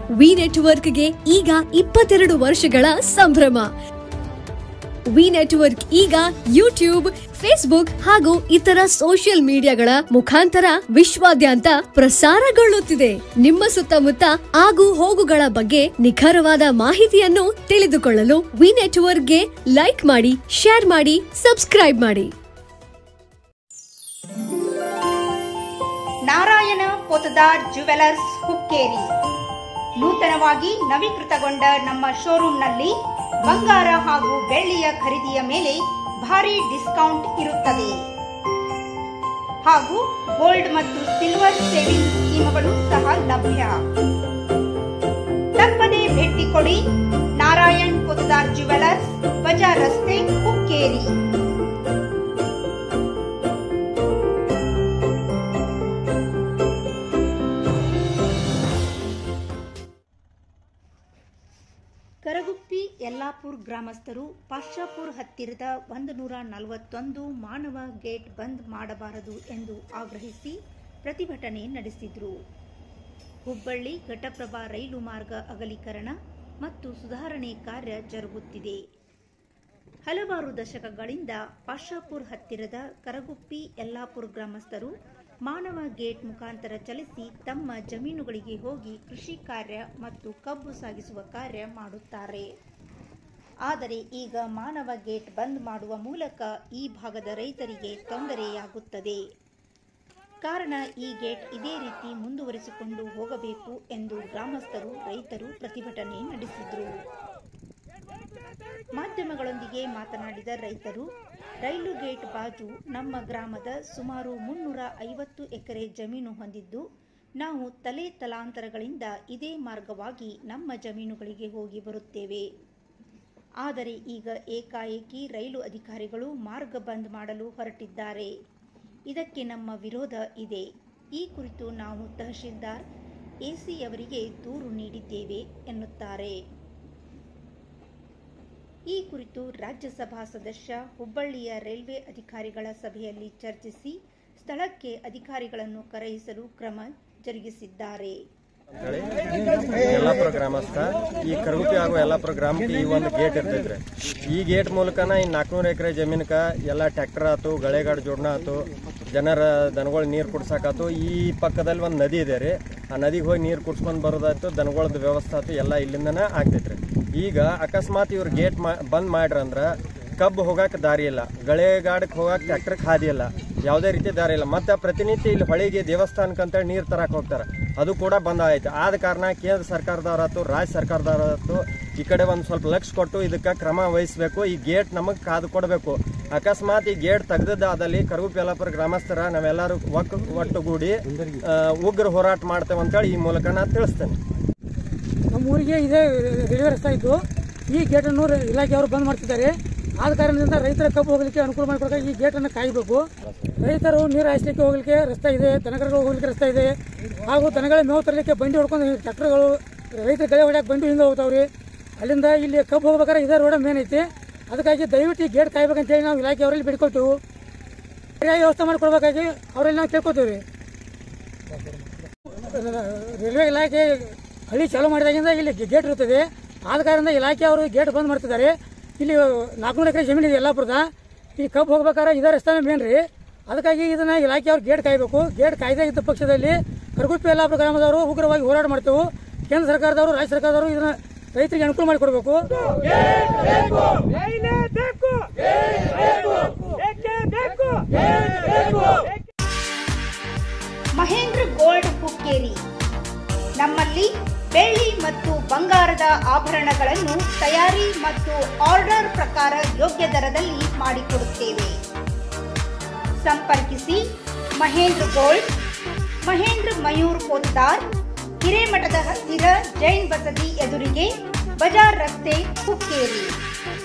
V ನೆಟ್ವರ್ಕ್ಗೆ ಈಗ ಇಪ್ಪತ್ತೆರಡು ವರ್ಷಗಳ ಸಂಭ್ರಮ ವಿ ನೆಟ್ವರ್ಕ್ ಈಗ ಯೂಟ್ಯೂಬ್ ಫೇಸ್ಬುಕ್ ಹಾಗೂ ಇತರ ಸೋಷಿಯಲ್ ಮೀಡಿಯಾಗಳ ಮುಖಾಂತರ ವಿಶ್ವಾದ್ಯಂತ ಪ್ರಸಾರಗೊಳ್ಳುತ್ತಿದೆ ನಿಮ್ಮ ಸುತ್ತಮುತ್ತ ಆಗು ಹೋಗುಗಳ ಬಗ್ಗೆ ನಿಖರವಾದ ಮಾಹಿತಿಯನ್ನು ತಿಳಿದುಕೊಳ್ಳಲು ವಿ ನೆಟ್ವರ್ಕ್ಗೆ ಲೈಕ್ ಮಾಡಿ ಶೇರ್ ಮಾಡಿ ಸಬ್ಸ್ಕ್ರೈಬ್ ಮಾಡಿ ನಾರಾಯಣ ಪೊತದಾರ್ ಜುವೆಲರ್ಸ್ ಹುಕ್ಕೇರಿ ನೂತನವಾಗಿ ನವೀಕೃತಗೊಂಡ ನಮ್ಮ ಶೋರೂಮ್ನಲ್ಲಿ ಬಂಗಾರ ಹಾಗೂ ಬೆಳ್ಳಿಯ ಖರೀದಿಯ ಮೇಲೆ ಭಾರಿ ಡಿಸ್ಕೌಂಟ್ ಇರುತ್ತದೆ ಹಾಗೂ ಗೋಲ್ಡ್ ಮತ್ತು ಸಿಲ್ವರ್ ಸೇವಿಂಗ್ ಸ್ಕೀಮ್ಗಳು ಸಹ ಲಭ್ಯ ತಪ್ಪದೇ ಭೇಟಿ ಕೊಡಿ ನಾರಾಯಣ್ ಪೊತದಾರ್ ಜುವೆಲರ್ಸ್ ಬಜಾರ್ ರಸ್ತೆ ಹುಕ್ಕೇರಿ ಕರಗುಪ್ಪಿ ಯಲ್ಲಾಪುರ್ ಗ್ರಾಮಸ್ಥರು ಪಾಶಾಪುರ್ ಹತ್ತಿರದ ಒಂದು ನೂರ ನಲವತ್ತೊಂದು ಮಾನವ ಗೇಟ್ ಬಂದ್ ಮಾಡಬಾರದು ಎಂದು ಆಗ್ರಹಿಸಿ ಪ್ರತಿಭಟನೆ ನಡೆಸಿದರು ಹುಬ್ಬಳ್ಳಿ ಘಟಪ್ರಭಾ ರೈಲು ಮಾರ್ಗ ಅಗಲೀಕರಣ ಮತ್ತು ಸುಧಾರಣೆ ಕಾರ್ಯ ಜರುಗುತ್ತಿದೆ ಹಲವಾರು ದಶಕಗಳಿಂದ ಪಾಶಾಪುರ್ ಹತ್ತಿರದ ಕರಗುಪ್ಪಿ ಯಲ್ಲಾಪುರ್ ಗ್ರಾಮಸ್ಥರು ಮಾನವ ಗೇಟ್ ಮುಖಾಂತರ ಚಲಿಸಿ ತಮ್ಮ ಜಮೀನುಗಳಿಗೆ ಹೋಗಿ ಕೃಷಿ ಕಾರ್ಯ ಮತ್ತು ಕಬ್ಬು ಸಾಗಿಸುವ ಕಾರ್ಯ ಮಾಡುತ್ತಾರೆ ಆದರೆ ಈಗ ಮಾನವ ಗೇಟ್ ಬಂದ್ ಮಾಡುವ ಮೂಲಕ ಈ ಭಾಗದ ರೈತರಿಗೆ ತೊಂದರೆಯಾಗುತ್ತದೆ ಕಾರಣ ಈ ಗೇಟ್ ಇದೇ ರೀತಿ ಮುಂದುವರಿಸಿಕೊಂಡು ಹೋಗಬೇಕು ಎಂದು ಗ್ರಾಮಸ್ಥರು ರೈತರು ಪ್ರತಿಭಟನೆ ನಡೆಸಿದರು ಮಾಧ್ಯಮಗಳೊಂದಿಗೆ ಮಾತನಾಡಿದ ರೈತರು ರೈಲು ಗೇಟ್ ಬಾಜು ನಮ್ಮ ಗ್ರಾಮದ ಸುಮಾರು ಮುನ್ನೂರ ಐವತ್ತು ಎಕರೆ ಜಮೀನು ಹೊಂದಿದ್ದು ನಾವು ತಲೆ ತಲಾಂತರಗಳಿಂದ ಇದೇ ಮಾರ್ಗವಾಗಿ ನಮ್ಮ ಜಮೀನುಗಳಿಗೆ ಹೋಗಿ ಬರುತ್ತೇವೆ ಆದರೆ ಈಗ ಏಕಾಏಕಿ ರೈಲು ಅಧಿಕಾರಿಗಳು ಮಾರ್ಗ ಬಂದ್ ಮಾಡಲು ಹೊರಟಿದ್ದಾರೆ ಇದಕ್ಕೆ ನಮ್ಮ ವಿರೋಧ ಇದೆ ಈ ಕುರಿತು ನಾವು ತಹಶೀಲ್ದಾರ್ ಎಸಿಯವರಿಗೆ ದೂರು ನೀಡಿದ್ದೇವೆ ಎನ್ನುತ್ತಾರೆ ಈ ಕುರಿತು ರಾಜ್ಯಸಭಾ ಸದಸ್ಯ ಹುಬ್ಬಳ್ಳಿಯ ರೈಲ್ವೆ ಅಧಿಕಾರಿಗಳ ಸಭೆಯಲ್ಲಿ ಚರ್ಚಿಸಿ ಸ್ಥಳಕ್ಕೆ ಅಧಿಕಾರಿಗಳನ್ನು ಕರೆಯಿಸಲು ಕ್ರಮ ಜರುಗಿಸಿದ್ದಾರೆ ಅಂತೇಳಿ ಯಲ್ಲಾಪುರ ಗ್ರಾಮಸ್ಥ ಈ ಕರಗುಪ್ಪಿ ಹಾಗೂ ಯಲ್ಲಾಪುರ ಗ್ರಾಮಕ್ಕೆ ಈ ಒಂದು ಗೇಟ್ ಇರ್ತೈತ್ರಿ ಈ ಗೇಟ್ ಮೂಲಕನ ಈ ನಾಲ್ಕುನೂರು ಎಕರೆ ಜಮೀನಕ ಎಲ್ಲ ಟ್ರ್ಯಾಕ್ಟರ್ ಆತು ಗಳೆಗಾಡು ಜೋಡಣ ಆತು ಜನರ ದನಗಳು ನೀರು ಕುಡ್ಸಾಕಾತು ಈ ಪಕ್ಕದಲ್ಲಿ ಒಂದು ನದಿ ಇದೆ ರೀ ಆ ನದಿಗೆ ಹೋಗಿ ನೀರು ಕುಡ್ಸ್ಕೊಂಡು ಬರೋದಾಯ್ತು ದನಗಳದ್ದು ವ್ಯವಸ್ಥೆ ಆತು ಎಲ್ಲ ಇಲ್ಲಿಂದನೇ ಆಗ್ತೈತ್ರಿ ಈಗ ಅಕಸ್ಮಾತ್ ಇವ್ರು ಗೇಟ್ ಮಾ ಬಂದ್ ಮಾಡ್ರಂದ್ರ ಕಬ್ಬು ಹೋಗಕ್ಕೆ ದಾರಿ ಇಲ್ಲ ಗಳೆಗಾಡಕ್ಕೆ ಹೋಗಕ್ಕೆ ಟ್ರ್ಯಾಕ್ಟರ್ಗೆ ಹಾದಿ ಇಲ್ಲ ಯಾವುದೇ ರೀತಿ ದಾರಿ ಇಲ್ಲ ಮತ್ತೆ ಪ್ರತಿನಿತ್ಯ ಇಲ್ಲಿ ಹೊಳಿಗೆ ದೇವಸ್ಥಾನಕ್ಕೆ ಅಂತೇಳಿ ನೀರು ತರಕ್ಕೆ ಹೋಗ್ತಾರೆ ಅದು ಕೂಡ ಬಂದ್ ಆಯ್ತು ಆದ ಕಾರಣ ಕೇಂದ್ರ ಸರ್ಕಾರದವರಾತು ರಾಜ್ಯ ಸರ್ಕಾರದವರಾತು ಈ ಕಡೆ ಒಂದು ಸ್ವಲ್ಪ ಲಕ್ಷ ಕೊಟ್ಟು ಇದಕ್ಕೆ ಕ್ರಮ ವಹಿಸಬೇಕು ಈ ಗೇಟ್ ನಮಗೆ ಕಾದು ಕೊಡಬೇಕು ಅಕಸ್ಮಾತ್ ಈ ಗೇಟ್ ತೆಗೆದದ್ದಾದಲ್ಲಿ ಕರಗುಪ್ಪಿ ಯಲ್ಲಾಪುರ ಗ್ರಾಮಸ್ಥರ ನಾವೆಲ್ಲರೂ ಒಕ್ ಒಟ್ಟುಗೂಡಿ ಆ, ಉಗ್ರ ಹೋರಾಟ ಮಾಡ್ತೇವೆ ಅಂತೇಳಿ ಈ ಮೂಲಕ ನಾನು ತಿಳಿಸ್ತೇನೆ ನಮ್ಮ ಊರಿಗೆ ಇದೇ ರೈಲ್ವೆ ರಸ್ತೆ ಇದ್ದು ಈ ಗೇಟನ್ನು ರ- ಇಲಾಖೆಯವರು ಬಂದ್ ಮಾಡ್ತಿದ್ದಾರೆ ಆದ ಕಾರಣದಿಂದ ರೈತರ ಕಬ್ಬು ಹೋಗಲಿಕ್ಕೆ ಅನುಕೂಲ ಮಾಡಿಕೊಡಕ್ಕೆ ಈ ಗೇಟನ್ನು ಕಾಯಬೇಕು ರೈತರು ನೀರು ಹಾಯಿಸಲಿಕ್ಕೆ ಹೋಗಲಿಕ್ಕೆ ರಸ್ತೆ ಇದೆ ದನಕರುಗಳು ಹೋಗಲಿಕ್ಕೆ ರಸ್ತೆ ಇದೆ ಹಾಗೂ ದನಗಳ ಮೇವು ತರಲಿಕ್ಕೆ ಬಂಡಿ ಹೊಡ್ಕೊಂಡು ಟ್ರ್ಯಾಕ್ಟರ್ಗಳು ರೈತರ ಗಳೆ ಹೊಡ್ಯಕ್ಕೆ ಬಂಡಿ ಹಿಂದೆ ಹೋಗ್ತಾವ್ರಿ ಅಲ್ಲಿಂದ ಇಲ್ಲಿ ಕಬ್ಬು ಹೋಗ್ಬೇಕಾದ್ರೆ ಇದೇ ರೋಡ ಮೇನ್ ಐತಿ ಅದಕ್ಕಾಗಿ ದಯವಿಟ್ಟು ಈ ಗೇಟ್ ಕಾಯ್ಬೇಕಂತೇಳಿ ನಾವು ಇಲಾಖೆಯವರಲ್ಲಿ ಬೇಡ್ಕೊಳ್ತೀವಿ ಸರಿಯಾಗಿ ವ್ಯವಸ್ಥೆ ಮಾಡಿಕೊಡ್ಬೇಕಾಗಿ ಅವರಲ್ಲಿ ನಾವು ಕೇಳ್ಕೊತೀವಿ ರೈಲ್ವೆ ಇಲಾಖೆ ಹಳ್ಳಿ ಚಾಲೂ ಮಾಡಿದಾಗಿಂದ ಇಲ್ಲಿ ಗೇಟ್ ಇರುತ್ತದೆ ಆದ ಕಾರಣದಿಂದ ಇಲಾಖೆ ಅವರು ಗೇಟ್ ಬಂದ್ ಮಾಡ್ತಿದ್ದಾರೆ ಇಲ್ಲಿ ನಾಲ್ಕುನೂರು ಎಕರೆ ಜಮೀನು ಇದೆ ಯಲ್ಲಾಪುರದ ಈ ಕಬ್ಬು ಹೋಗ್ಬೇಕಾದ್ರೆ ಇದೇ ರಸ್ತೆ ಮೇನ್ ರೀ ಅದಕ್ಕಾಗಿ ಇದನ್ನ ಇಲಾಖೆ ಅವ್ರು ಗೇಟ್ ಕಾಯಬೇಕು ಗೇಟ್ ಕಾಯ್ದೇ ಇದ್ದ ಪಕ್ಷದಲ್ಲಿ ಕರಗುಪ್ಪಿ ಯಲ್ಲಾಪುರ ಗ್ರಾಮದವರು ಉಗ್ರವಾಗಿ ಹೋರಾಟ ಮಾಡ್ತೇವೆ ಕೇಂದ್ರ ಸರ್ಕಾರದವರು ರಾಜ್ಯ ಸರ್ಕಾರದವರು ಇದನ್ನ ರೈತರಿಗೆ ಅನುಕೂಲ ಮಾಡಿಕೊಡ್ಬೇಕು ಮಹೇಂದ್ರ ಗೋಲ್ಡ್ ಹುಕ್ಕೇರಿ ನಮ್ಮಲ್ಲಿ ಬೆಳ್ಳಿ ಮತ್ತು ಬಂಗಾರದ ಆಭರಣಗಳನ್ನು ತಯಾರಿ ಮತ್ತು ಆರ್ಡರ್ ಪ್ರಕಾರ ಯೋಗ್ಯ ದರದಲ್ಲಿ ಮಾಡಿಕೊಡುತ್ತೇವೆ ಸಂಪರ್ಕಿಸಿ ಮಹೇಂದ್ರ ಗೋಲ್ಡ್ ಮಹೇಂದ್ರ ಮಯೂರ್ ಪೋದ್ದಾರ್ ಹಿರೇಮಠದ ಹತ್ತಿರ ಜೈನ್ ಬಸದಿ ಎದುರಿಗೆ ಬಜಾರ್ ರಸ್ತೆ ಹುಕ್ಕೇರಿ